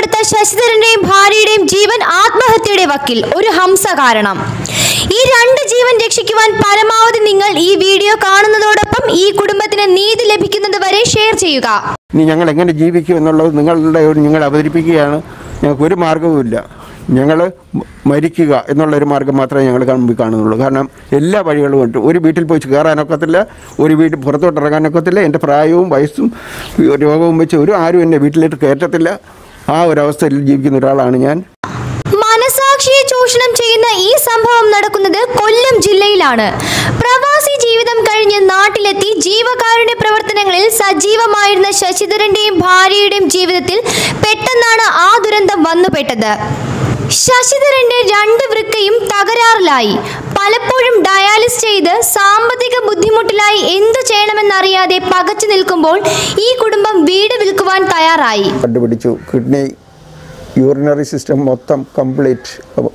കൊടുത്ത ശശിധരന്റെയും ഭാര്യയുടെയും ജീവൻ ആത്മഹത്യയുടെ വക്കിൽ ഒരു ഹംസ കാരണം ഈ രണ്ട് ജീവൻ രക്ഷിക്കുവാൻ പരമാവധി നിങ്ങൾ ഈ വീഡിയോ കാണുന്നതോടൊപ്പം ഈ കുടുംബത്തിന് നീതി ലഭിക്കുന്നത് വരെ ഷെയർ ചെയ്യുക ഇനി ഞങ്ങൾ എങ്ങനെ ജീവിക്കും എന്നുള്ളത് നിങ്ങളുടെ ഒരു നിങ്ങൾ അവതരിപ്പിക്കുകയാണ് ഞങ്ങൾക്ക് ഒരു മാർഗവുമില്ല ഞങ്ങൾ മരിക്കുക എന്നുള്ളൊരു മാർഗം മാത്രമേ ഞങ്ങൾ മുമ്പിൽ കാണുന്നുള്ളൂ കാരണം എല്ലാ വഴികളും ഉണ്ട് ഒരു വീട്ടിൽ പോയി കയറാനൊക്കത്തില്ല ഒരു വീട്ടിൽ പുറത്തോട്ട് ഇറങ്ങാനൊക്കത്തില്ല എൻ്റെ പ്രായവും വയസ്സും രോഗവും വെച്ച് ഒരു ആരും എന്നെ വീട്ടിലേക്ക് കയറ്റത്തില്ല ആ ഒരവസ്ഥയിൽ ജീവിക്കുന്ന ഒരാളാണ് ഞാൻ മനസാക്ഷിയെ ചൂഷണം ചെയ്യുന്ന ഈ സംഭവം നടക്കുന്നത് കൊല്ലം ജില്ലയിലാണ് പ്രവാസി ജീവിതം കഴിഞ്ഞ് നാട്ടിലെത്തി ജീവകാരുണ്യ പ്രവർത്തനങ്ങളിൽ സജീവമായിരുന്ന ശശിധരന്റെയും ഭാര്യയുടെയും ജീവിതത്തിൽ പെട്ടെന്നാണ് ആ ദുരന്തം വന്നുപെട്ടത് ശശിധരന്റെ രണ്ട് വൃക്കയും തകരാറിലായി പലപ്പോഴും ഡയാലിസ് ചെയ്ത് സാമ്പത്തിക ബുദ്ധിമുട്ടിലായി എന്തു ചെയ്യണമെന്നറിയാതെ പകച്ചു നിൽക്കുമ്പോൾ ഈ കുടുംബം വീട് വിൽക്കുവാൻ തയ്യാറായി കണ്ടുപിടിച്ചു കിഡ്നി യൂറിനറി സിസ്റ്റം മൊത്തം കംപ്ലീറ്റ്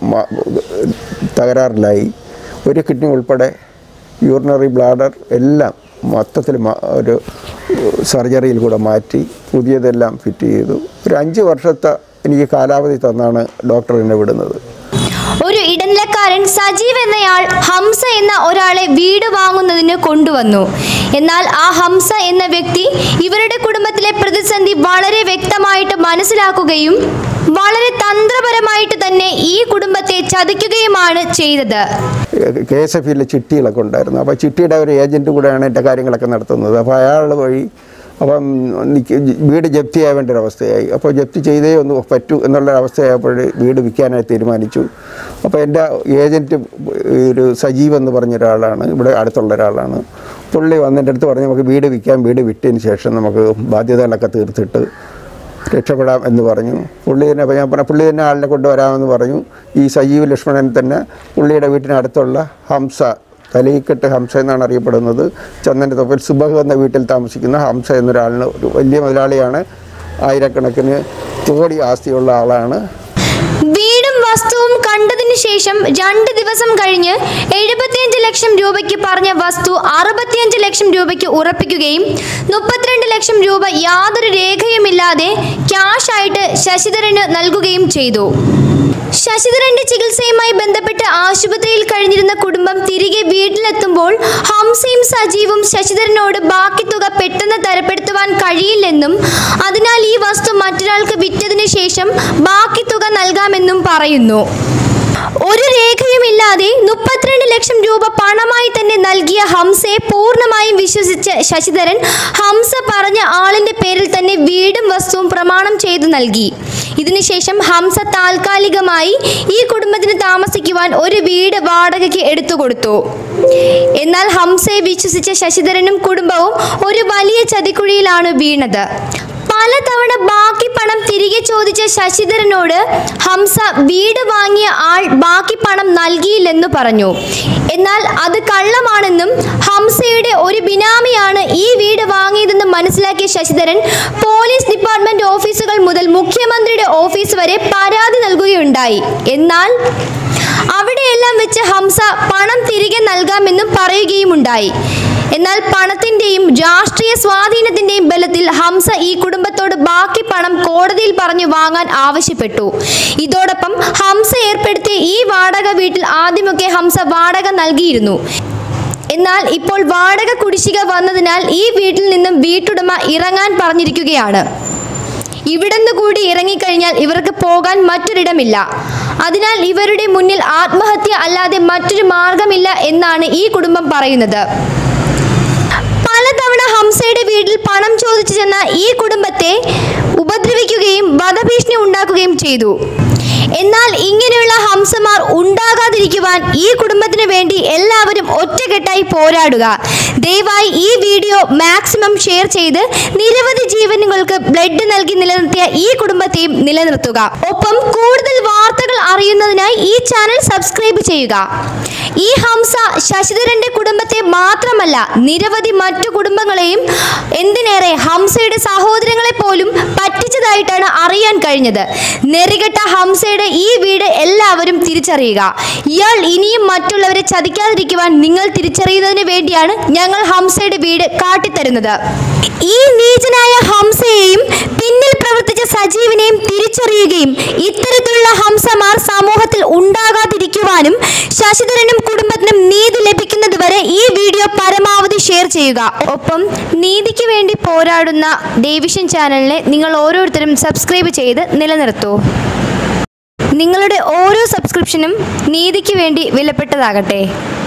തകരാറിലായി ഒരു കിഡ്നി ഉൾപ്പെടെ യൂറിനറി ബ്ലാഡർ എല്ലാം മൊത്തത്തിൽ മ- ഒരു സർജറിയിൽ കൂടെ മാറ്റി പുതിയതെല്ലാം ഫിറ്റ് ചെയ്തു ഒരു അഞ്ച് വർഷത്തെ എനിക്ക് കാലാവധി തന്നാണ് ഡോക്ടർ എന്നെ വിടുന്നത് ഒരു ഇടനിലക്കാരൻ സജീവ് എന്നയാൾ ഹംസ എന്ന ഒരാളെ വീട് വാങ്ങുന്നതിന് കൊണ്ടുവന്നു എന്നാൽ ആ ഹംസ എന്ന വ്യക്തി ഇവരുടെ കുടുംബത്തിലെ പ്രതിസന്ധി വളരെ വ്യക്തമായിട്ട് മനസ്സിലാക്കുകയും വളരെ തന്ത്രപരമായിട്ട് തന്നെ ഈ കുടുംബത്തെ ചതിക്കുകയുമാണ് ചെയ്തത് കെ എസ് എഫ് ഇയിലെ ചിട്ടികളൊക്കെ ഉണ്ടായിരുന്നു അപ്പോൾ ചിട്ടിയുടെ ഒരു ഏജൻറ്റ് കൂടെയാണ് എൻ്റെ കാര്യങ്ങളൊക്കെ നടത്തുന്നത് അപ്പോൾ അയാൾ വഴി അപ്പം നിക്ക് വീട് ജപ്തി ആവേണ്ട ഒരു അവസ്ഥയായി അപ്പോൾ ജപ്തി ചെയ്തേ ഒന്ന് പറ്റൂ എന്നുള്ള അവസ്ഥയായപ്പോൾ വീട് വിൽക്കാനായി തീരുമാനിച്ചു അപ്പോൾ എൻ്റെ ഏജൻറ്റ് ഒരു സജീവ് എന്ന് പറഞ്ഞ ഒരാളാണ് ഇവിടെ അടുത്തുള്ള ഒരാളാണ് പുള്ളി വന്നെൻ്റെ അടുത്ത് പറഞ്ഞ് നമുക്ക് വീട് വിൽക്കാം വീട് വിറ്റതിന് ശേഷം നമുക്ക് ബാധ്യതകളൊക്കെ തീർത്തിട്ട് രക്ഷപ്പെടാം എന്ന് പറഞ്ഞു പുള്ളി തന്നെ അപ്പോൾ ഞാൻ പറഞ്ഞ പുള്ളി തന്നെ ആളിനെ കൊണ്ടുവരാമെന്ന് പറഞ്ഞു ഈ സജീവ് ലക്ഷ്മണൻ തന്നെ പുള്ളിയുടെ വീട്ടിനടുത്തുള്ള ഹംസ തലയിക്കെട്ട് ഹംസ എന്നാണ് അറിയപ്പെടുന്നത് ചന്ദൻ്റെ തൊപ്പിൽ സുബഹ് എന്ന വീട്ടിൽ താമസിക്കുന്ന ഹംസ എന്നൊരാളിന് ഒരു വലിയ മുതലാളിയാണ് ആയിരക്കണക്കിന് കോടി ആസ്തിയുള്ള ആളാണ് വീടും വസ്തുവും കണ്ടതിന് ശേഷം രണ്ട് ദിവസം കഴിഞ്ഞ് എഴുപത്തിയഞ്ച് ലക്ഷം രൂപയ്ക്ക് പറഞ്ഞ വസ്തു അറുപത്തിയഞ്ച് ലക്ഷം രൂപയ്ക്ക് ഉറപ്പിക്കുകയും മുപ്പത്തിരണ്ട് ലക്ഷം രൂപ യാതൊരു രേഖയുമില്ലാതെ ക്യാഷ് ആയിട്ട് ശശിധരന് നൽകുകയും ചെയ്തു ശശിധരന്റെ ചികിത്സയുമായി ബന്ധപ്പെട്ട് ആശുപത്രിയിൽ കഴിഞ്ഞിരുന്ന കുടുംബം തിരികെ വീട്ടിലെത്തുമ്പോൾ ഹംസയും സജീവും ശശിധരനോട് ബാക്കി തുക പെട്ടെന്ന് തരപ്പെടുത്തുവാൻ കഴിയില്ലെന്നും അതിനാൽ ഈ വസ്തു മറ്റൊരാൾക്ക് വിറ്റതിന് ശേഷം ബാക്കി തുക നൽകാമെന്നും പറയുന്നു ഒരു രേഖയുമില്ലാതെ മുപ്പത്തിരണ്ട് ലക്ഷം രൂപ പണമായി തന്നെ നൽകിയ ഹംസയെ പൂർണ്ണമായും വിശ്വസിച്ച ശശിധരൻ ഹംസ പറഞ്ഞ ആളിന്റെ പേരിൽ തന്നെ വീടും വസ്തുവും പ്രമാണം ചെയ്തു നൽകി ഇതിനുശേഷം ഹംസ താൽക്കാലികമായി ഈ കുടുംബത്തിന് താമസിക്കുവാൻ ഒരു വീട് വാടകയ്ക്ക് എടുത്തു കൊടുത്തു എന്നാൽ ഹംസയെ വിശ്വസിച്ച ശശിധരനും കുടുംബവും ഒരു വലിയ ചതിക്കുഴിയിലാണ് വീണത് പലതവണ ബാക്കി പണം തിരികെ ചോദിച്ച ശശിധരനോട് ഹംസ വീട് വാങ്ങിയ ആൾ ബാക്കി പണം നൽകിയില്ലെന്ന് പറഞ്ഞു എന്നാൽ അത് കള്ളമാണെന്നും ഹംസയുടെ ഒരു ബിനാമിയാണ് ഈ വീട് വാങ്ങിയതെന്ന് മനസ്സിലാക്കിയ ശശിധരൻ പോലീസ് ഡിപ്പാർട്ട്മെന്റ് ഓഫീസുകൾ മുതൽ മുഖ്യമന്ത്രിയുടെ ഓഫീസ് വരെ പരാതി നൽകുകയുണ്ടായി എന്നാൽ അവിടെയെല്ലാം വെച്ച് ഹംസ പണം തിരികെ നൽകാമെന്നും പറയുകയുമുണ്ടായി എന്നാൽ പണത്തിന്റെയും രാഷ്ട്രീയ സ്വാധീനത്തിന്റെയും ബലത്തിൽ ഹംസ ഈ കുടുംബത്തോട് ബാക്കി പണം കോടതിയിൽ പറഞ്ഞു വാങ്ങാൻ ആവശ്യപ്പെട്ടു ഇതോടൊപ്പം ഹംസ ഏർപ്പെടുത്തിയ ഈ വാടക വീട്ടിൽ ആദ്യമൊക്കെ ഹംസ വാടക നൽകിയിരുന്നു എന്നാൽ ഇപ്പോൾ വാടക കുടിശ്ശിക വന്നതിനാൽ ഈ വീട്ടിൽ നിന്നും വീട്ടുടമ ഇറങ്ങാൻ പറഞ്ഞിരിക്കുകയാണ് ഇവിടുന്ന് കൂടി ഇറങ്ങിക്കഴിഞ്ഞാൽ ഇവർക്ക് പോകാൻ മറ്റൊരിടമില്ല അതിനാൽ ഇവരുടെ മുന്നിൽ ആത്മഹത്യ അല്ലാതെ മറ്റൊരു മാർഗമില്ല എന്നാണ് ഈ കുടുംബം പറയുന്നത് പലതവണ ഹംസയുടെ വീട്ടിൽ പണം ചോദിച്ചു ചെന്ന ഈ കുടുംബത്തെ ഉപദ്രവിക്കുകയും വധഭീഷണി ഉണ്ടാക്കുകയും ചെയ്തു എന്നാൽ ഇങ്ങനെയുള്ള ഹംസമാർ ഉണ്ടാകാതിരിക്കുവാൻ ഈ കുടുംബത്തിന് വേണ്ടി എല്ലാവരും ഒറ്റക്കെട്ടായി പോരാടുക ദയവായി ഈ വീഡിയോ മാക്സിമം ഷെയർ ചെയ്ത് നിരവധി ജീവനുകൾക്ക് ബ്ലഡ് നൽകി നിലനിർത്തിയ ഈ കുടുംബത്തെയും നിലനിർത്തുക ഒപ്പം കൂടുതൽ വാർത്തകൾ അറിയുന്നതിനായി ഈ ചാനൽ സബ്സ്ക്രൈബ് ചെയ്യുക ഈ ഹംസ ശശിധരന്റെ കുടുംബത്തെ മാത്രമല്ല നിരവധി മറ്റു കുടുംബങ്ങളെയും എന്തിനേറെ ഹംസയുടെ സഹോദരങ്ങളെ പോലും പറ്റിച്ചതായിട്ടാണ് അറിയാൻ കഴിഞ്ഞത് നെറികെട്ട ഹംസയുടെ ഈ വീട് എല്ലാവരും തിരിച്ചറിയുക ഇയാൾ ഇനിയും മറ്റുള്ളവരെ ചതിക്കാതിരിക്കുവാൻ നിങ്ങൾ തിരിച്ചറിയുന്നതിന് വേണ്ടിയാണ് ഞങ്ങൾ ഹംസയുടെ വീട് കാട്ടിത്തരുന്നത് ഈ നീചനായ ഹംസയെയും പിന്നിൽ പ്രവർത്തിച്ച സജീവിനെയും തിരിച്ചു തിരിച്ചറിയുകയും ഇത്തരത്തിലുള്ള ഹംസമാർ സമൂഹത്തിൽ ഉണ്ടാകാതിരിക്കുവാനും ശശിധരനും കുടുംബത്തിനും നീതി ലഭിക്കുന്നതുവരെ ഈ വീഡിയോ പരമാവധി ഷെയർ ചെയ്യുക ഒപ്പം നീതിക്ക് വേണ്ടി പോരാടുന്ന ഡേവിഷൻ ചാനലിനെ നിങ്ങൾ ഓരോരുത്തരും സബ്സ്ക്രൈബ് ചെയ്ത് നിലനിർത്തൂ നിങ്ങളുടെ ഓരോ സബ്സ്ക്രിപ്ഷനും നീതിക്ക് വേണ്ടി വിലപ്പെട്ടതാകട്ടെ